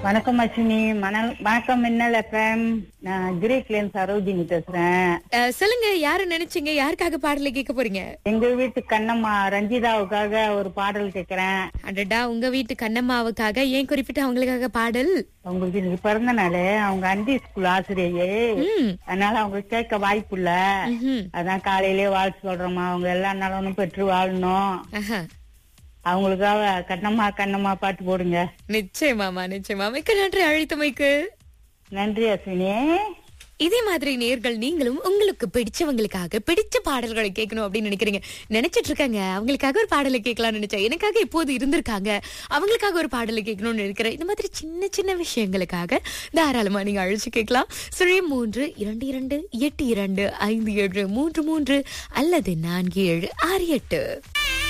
வணக்கம் அஸ்வினி மணல் வணக்கம் மின்னல் எஃப்எம் நான் கிரீக்ல இருந்து சரோஜினி பேசுறேன் அஹ், சொல்லுங்க யாரு நினைச்சீங்க யாருக்காக பாடலை கேட்க போறீங்க எங்க வீட்டு கண்ணம்மா ரஞ்சிதாவுக்காக ஒரு பாடல் கேக்குறேன் அடடா உங்க வீட்டு கண்ணம்மாவுக்காக ஏன் குறிப்பிட்டு அவங்களுக்காக பாடல் அவங்களுக்கு இன்னைக்கு பிறந்த நாள் அவங்க அந்தி ஸ்கூல் ஆசிரியையே ம். அதனால அவங்க கேட்க வாய்ப்பு இல்ல ம்ஹும். அதான் காலையிலேயே வாழ்த்து சொல்றோமா அவங்க எல்லா நலனும் பெற்று வாழணும் ஆஹா. அவங்களுக்காக கண்ணம்மா கண்ணம்மா பாட்டு போடுங்க நிச்சயமாமா நிச்சயமா மிக்க நன்றி அழைத்தமைக்கு நன்றி அஸ்வினி இதே மாதிரி நேர்கள் நீங்களும் உங்களுக்கு பிடிச்சவங்களுக்காக பிடிச்ச பாடல்களை கேட்கணும் அப்படின்னு நினைக்கிறீங்க நினைச்சிட்டு இருக்காங்க அவங்களுக்காக ஒரு பாடலை கேட்கலாம்னு நினைச்சேன் எனக்காக இப்போது இருந்திருக்காங்க அவங்களுக்காக ஒரு பாடலை கேட்கணும்னு நினைக்கிறேன் இந்த மாதிரி சின்ன சின்ன விஷயங்களுக்காக தாராளமா நீங்க அழைச்சு கேட்கலாம் சுழி மூன்று இரண்டு இரண்டு எட்டு இரண்டு ஐந்து ஏழு மூன்று மூன்று அல்லது நான்கு ஏழு ஆறு எட்டு